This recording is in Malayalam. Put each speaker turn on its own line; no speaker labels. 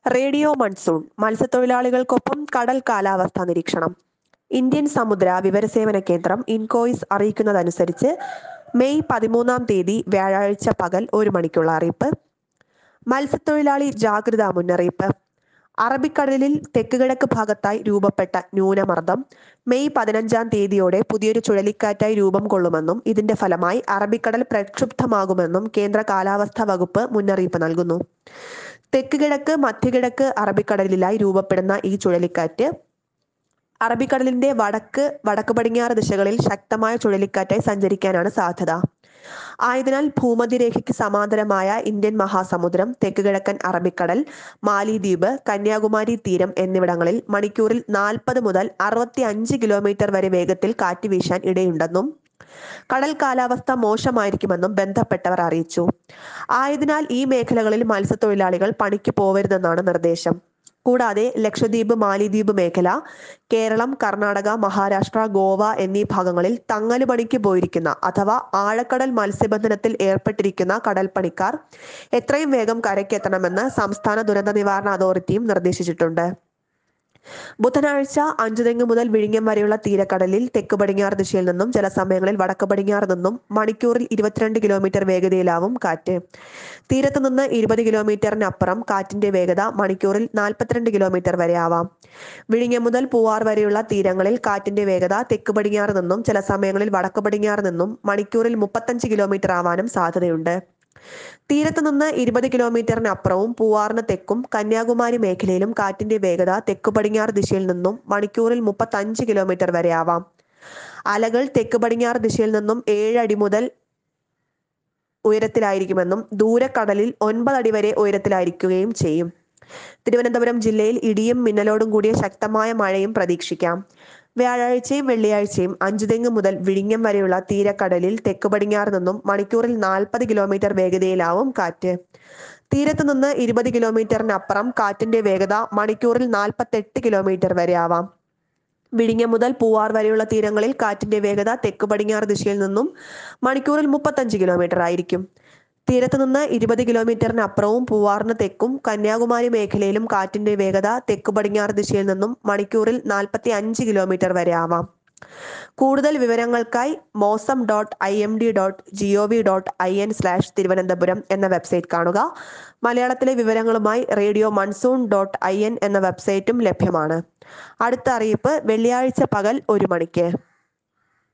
റേഡിയോ മൺസൂൺ മത്സ്യത്തൊഴിലാളികൾക്കൊപ്പം കടൽ കാലാവസ്ഥാ നിരീക്ഷണം ഇന്ത്യൻ സമുദ്ര വിവരസേവന കേന്ദ്രം ഇൻകോയിസ് അറിയിക്കുന്നതനുസരിച്ച് മെയ് പതിമൂന്നാം തീയതി വ്യാഴാഴ്ച പകൽ ഒരു മണിക്കുള്ള അറിയിപ്പ് മത്സ്യത്തൊഴിലാളി ജാഗ്രതാ മുന്നറിയിപ്പ് അറബിക്കടലിൽ തെക്ക് കിഴക്ക് ഭാഗത്തായി രൂപപ്പെട്ട ന്യൂനമർദ്ദം മെയ് പതിനഞ്ചാം തീയതിയോടെ പുതിയൊരു ചുഴലിക്കാറ്റായി രൂപം കൊള്ളുമെന്നും ഇതിന്റെ ഫലമായി അറബിക്കടൽ പ്രക്ഷുബ്ധമാകുമെന്നും കേന്ദ്ര കാലാവസ്ഥാ വകുപ്പ് മുന്നറിയിപ്പ് നൽകുന്നു തെക്ക് കിഴക്ക് മധ്യകിഴക്ക് അറബിക്കടലിലായി രൂപപ്പെടുന്ന ഈ ചുഴലിക്കാറ്റ് അറബിക്കടലിന്റെ വടക്ക് വടക്ക് പടിഞ്ഞാറ് ദിശകളിൽ ശക്തമായ ചുഴലിക്കാറ്റായി സഞ്ചരിക്കാനാണ് സാധ്യത ആയതിനാൽ ഭൂമധ്യരേഖയ്ക്ക് സമാന്തരമായ ഇന്ത്യൻ മഹാസമുദ്രം തെക്ക് കിഴക്കൻ അറബിക്കടൽ മാലിദ്വീപ് കന്യാകുമാരി തീരം എന്നിവിടങ്ങളിൽ മണിക്കൂറിൽ നാൽപ്പത് മുതൽ അറുപത്തി അഞ്ച് കിലോമീറ്റർ വരെ വേഗത്തിൽ കാറ്റ് വീശാൻ ഇടയുണ്ടെന്നും കടൽ കാലാവസ്ഥ മോശമായിരിക്കുമെന്നും ബന്ധപ്പെട്ടവർ അറിയിച്ചു ആയതിനാൽ ഈ മേഖലകളിൽ മത്സ്യത്തൊഴിലാളികൾ പണിക്ക് പോവരുതെന്നാണ് നിർദ്ദേശം കൂടാതെ ലക്ഷദ്വീപ് മാലിദ്വീപ് മേഖല കേരളം കർണാടക മഹാരാഷ്ട്ര ഗോവ എന്നീ ഭാഗങ്ങളിൽ തങ്ങല് പണിക്ക് പോയിരിക്കുന്ന അഥവാ ആഴക്കടൽ മത്സ്യബന്ധനത്തിൽ ഏർപ്പെട്ടിരിക്കുന്ന കടൽപ്പണിക്കാർ എത്രയും വേഗം കരയ്ക്കെത്തണമെന്ന് സംസ്ഥാന ദുരന്ത നിവാരണ അതോറിറ്റിയും നിർദ്ദേശിച്ചിട്ടുണ്ട് ബുധനാഴ്ച അഞ്ചുതെങ്ങ് മുതൽ വിഴിഞ്ഞം വരെയുള്ള തീരക്കടലിൽ തെക്ക് പടിഞ്ഞാറ് ദിശയിൽ നിന്നും ചില സമയങ്ങളിൽ വടക്ക് പടിഞ്ഞാറ് നിന്നും മണിക്കൂറിൽ ഇരുപത്തിരണ്ട് കിലോമീറ്റർ വേഗതയിലാവും കാറ്റ് തീരത്ത് നിന്ന് ഇരുപത് കിലോമീറ്ററിനപ്പുറം കാറ്റിന്റെ വേഗത മണിക്കൂറിൽ നാൽപ്പത്തിരണ്ട് കിലോമീറ്റർ വരെ ആവാം വിഴിഞ്ഞം മുതൽ പൂവാർ വരെയുള്ള തീരങ്ങളിൽ കാറ്റിന്റെ വേഗത തെക്ക് പടിഞ്ഞാറ് നിന്നും ചില സമയങ്ങളിൽ വടക്ക് പടിഞ്ഞാറ് നിന്നും മണിക്കൂറിൽ മുപ്പത്തഞ്ച് കിലോമീറ്റർ ആവാനും സാധ്യതയുണ്ട് തീരത്ത് നിന്ന് ഇരുപത് കിലോമീറ്ററിന് അപ്പുറവും പൂവാറിന് തെക്കും കന്യാകുമാരി മേഖലയിലും കാറ്റിന്റെ വേഗത തെക്ക് പടിഞ്ഞാറ് ദിശയിൽ നിന്നും മണിക്കൂറിൽ മുപ്പത്തഞ്ച് കിലോമീറ്റർ വരെ ആവാം അലകൾ തെക്ക് പടിഞ്ഞാറ് ദിശയിൽ നിന്നും ഏഴ് അടി മുതൽ ഉയരത്തിലായിരിക്കുമെന്നും ദൂരക്കടലിൽ ഒൻപത് അടി വരെ ഉയരത്തിലായിരിക്കുകയും ചെയ്യും തിരുവനന്തപുരം ജില്ലയിൽ ഇടിയും മിന്നലോടും കൂടിയ ശക്തമായ മഴയും പ്രതീക്ഷിക്കാം വ്യാഴാഴ്ചയും വെള്ളിയാഴ്ചയും അഞ്ചുതെങ്ങ് മുതൽ വിഴിഞ്ഞം വരെയുള്ള തീരക്കടലിൽ തെക്ക് പടിഞ്ഞാറ് നിന്നും മണിക്കൂറിൽ നാൽപ്പത് കിലോമീറ്റർ വേഗതയിലാവും കാറ്റ് തീരത്ത് നിന്ന് ഇരുപത് കിലോമീറ്ററിനപ്പുറം കാറ്റിന്റെ വേഗത മണിക്കൂറിൽ നാൽപ്പത്തെട്ട് കിലോമീറ്റർ വരെ ആവാം വിഴിഞ്ഞം മുതൽ പൂവാർ വരെയുള്ള തീരങ്ങളിൽ കാറ്റിന്റെ വേഗത തെക്ക് പടിഞ്ഞാറ് ദിശയിൽ നിന്നും മണിക്കൂറിൽ മുപ്പത്തഞ്ച് കിലോമീറ്റർ ആയിരിക്കും തീരത്ത് നിന്ന് ഇരുപത് കിലോമീറ്ററിന് അപ്പുറവും പൂവാറിന് തെക്കും കന്യാകുമാരി മേഖലയിലും കാറ്റിന്റെ വേഗത തെക്ക് പടിഞ്ഞാറ് ദിശയിൽ നിന്നും മണിക്കൂറിൽ നാൽപ്പത്തി അഞ്ച് കിലോമീറ്റർ വരെ ആവാം കൂടുതൽ വിവരങ്ങൾക്കായി mausam dot I M D dot G O V dot I N slash Thiruvananthapuram എന്ന വെബ്സൈറ്റ് കാണുക മലയാളത്തിലെ വിവരങ്ങളുമായി radio monsoon dot I N എന്ന വെബ്സൈറ്റും ലഭ്യമാണ് അടുത്ത അറിയിപ്പ് വെള്ളിയാഴ്ച പകൽ ഒരു മണിക്ക്